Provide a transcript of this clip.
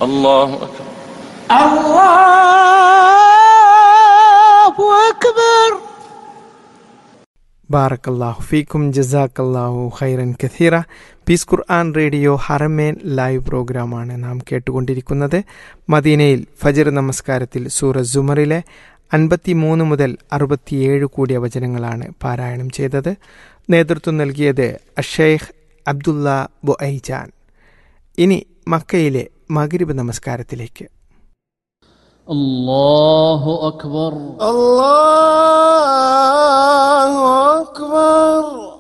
الله أكبر الله أكبر ബാറക്കല്ലാഹു ഫീക്കും ജസാക്കല്ലാഹു ഖൈറൻ കഥീറ peace Quran radio Haramain live പ്രോഗ്രാമാണ് നാം കേട്ടുകൊണ്ടിരിക്കുന്നത് മദീനയിൽ ഫജർ നമസ്കാരത്തിൽ സൂറ സുമറിലെ അൻപത്തിമൂന്ന് മുതൽ അറുപത്തിയേഴ് കൂടിയ വചനങ്ങളാണ് പാരായണം ചെയ്തത് നേതൃത്വം നൽകിയത് അഷേഖ് അബ്ദുള്ള ബൊഐജാൻ ഇനി മക്കയിലെ മകരിബ് നമസ്കാരത്തിലേക്ക് الله أكبر الله أكبر